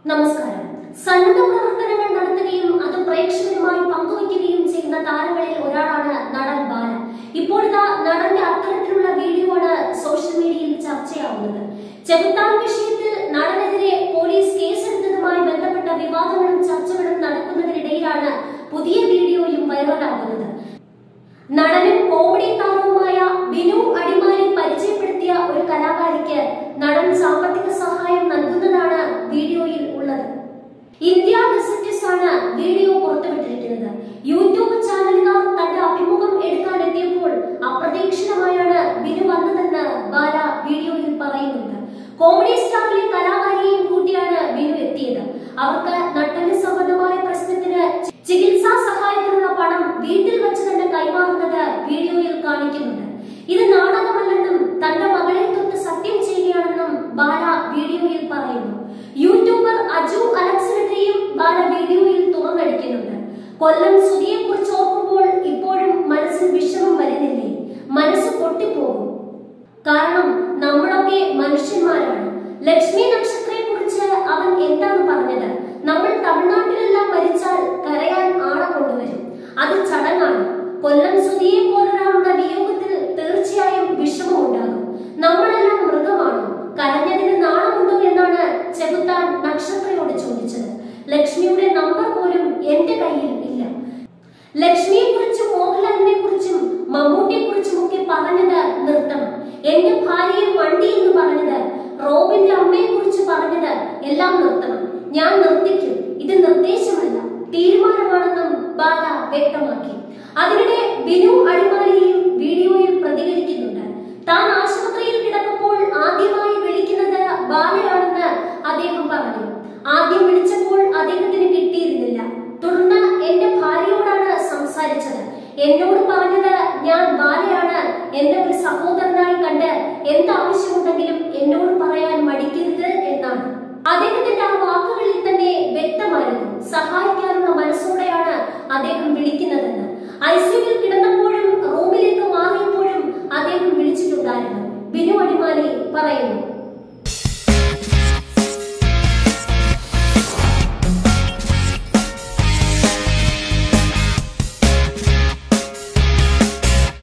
നമസ്കാരം സന്നദ്ധ പ്രവർത്തനങ്ങൾ നടത്തുകയും അത് പ്രേക്ഷകരുമായി പങ്കുവയ്ക്കുകയും ചെയ്യുന്ന താരങ്ങളിൽ ഒരാളാണ് നടൻ ബാല ഇപ്പോഴിതാ നടന്റെ അത്തരത്തിലുള്ള വീഡിയോ ആണ് സോഷ്യൽ മീഡിയയിൽ ചർച്ചയാവുന്നത് ചെകുത്താൻ വിഷയത്തിൽ നടനെതിരെ പോലീസ് കേസെടുത്തതുമായി ബന്ധപ്പെട്ട വിവാദങ്ങളും ചർച്ചകളും നടക്കുന്നതിനിടയിലാണ് പുതിയ വീഡിയോയും വൈറലാകുന്നത് നടനും കോമഡി താരവുമായ ബിനു അടിമാലി പരിചയപ്പെടുത്തിയ ഒരു കലാകാരിക്ക് നടൻ സാമ്പത്തിക സഹായം നൽകുന്നതാണ് വീഡിയോയിൽ ഉള്ളത് ഇന്ത്യ ഗസറ്റസ് ആണ് വീഡിയോ പുറത്തുവിട്ടിരിക്കുന്നത് യൂട്യൂബ് ചാനലുകാർ തന്റെ അഭിമുഖം എടുക്കാൻ എത്തിയപ്പോൾ അപ്രതീക്ഷിതമായാണ് ബിനു വന്നതെന്ന് ബാല വീഡിയോയിൽ പറയുന്നുണ്ട് കോമഡി സ്റ്റാറിലെ കലാകാരിയെയും കൂട്ടിയാണ് ബിനു എത്തിയത് അവർക്ക് നട്ടല് സംബന്ധമായ പ്രശ്നത്തിന് ചികിത്സാ സഹായത്തിനുള്ള പണം വീട്ടിൽ വെച്ച് തന്നെ കൈമാറുന്നത് വീഡിയോയിൽ കാണിക്കുന്നുണ്ട് ഇത് നാടകമല്ലെന്നും തന്റെ മകളെ തൊട്ട് സത്യം ചെയ്യുകയാണെന്നും ബാല വീഡിയോയിൽ പറയുന്നു യൂട്യൂബർ അജു അലക്സിനെതിരെയും ബാല വീഡിയോയിൽ തുറന്നടിക്കുന്നുണ്ട് കൊല്ലം സുധിയെ കുറിച്ച് ഓർക്കുമ്പോൾ ഇപ്പോഴും മനസ്സിൽ വിഷമം വരുന്നില്ലേ മനസ്സ് പൊട്ടിപ്പോകും കാരണം നമ്മളൊക്കെ മനുഷ്യന്മാരാണ് ലക്ഷ്മി നക്ഷത്രയെ കുറിച്ച് അവൻ എന്താണ് പറഞ്ഞത് നമ്മൾ തമിഴ്നാട്ടിലെല്ലാം മരിച്ചാൽ കരയാൻ ആളെ കൊണ്ടുവരും അത് ചടങ്ങാണ് കൊല്ലം സുധിയെ പോലൊരാളുടെ വിയോഗത്തിൽ തീർച്ചയായും വിഷമം ഉണ്ടാകും നമ്മളെല്ലാം മൃഗമാണോ കരഞ്ഞതിന് നാണമുണ്ടോ എന്നാണ് ചെകുത്താൻ നക്ഷത്രയോട് ചോദിച്ചത് ലക്ഷ്മിയുടെ നമ്പർ പോലും എന്റെ കയ്യിൽ ഇല്ല ലക്ഷ്മിയെ കുറിച്ചും മോഹൻലാലിനെ കുറിച്ചും മമ്മൂട്ടിയെ കുറിച്ചും ഒക്കെ പറഞ്ഞത് നിർത്തണം എന്റെ ഭാര്യയെ വണ്ടി എന്ന് പറഞ്ഞത് റോബിന്റെ അമ്മയെ കുറിച്ച് പറഞ്ഞത് എല്ലാം നിർത്തണം ഞാൻ നിർത്തിക്കും ഇത് നിർദ്ദേശമല്ല തീരുമാനമാണെന്നും ബാല വ്യക്തമാക്കി അതിനിടെ ബിനു അടിമാലിയും വീഡിയോയിൽ പ്രതികരിക്കുന്നുണ്ട് താൻ ആശുപത്രിയിൽ കിടക്കുമ്പോൾ ആദ്യമായി വിളിക്കുന്നത് ബാലയാണെന്ന് അദ്ദേഹം പറഞ്ഞു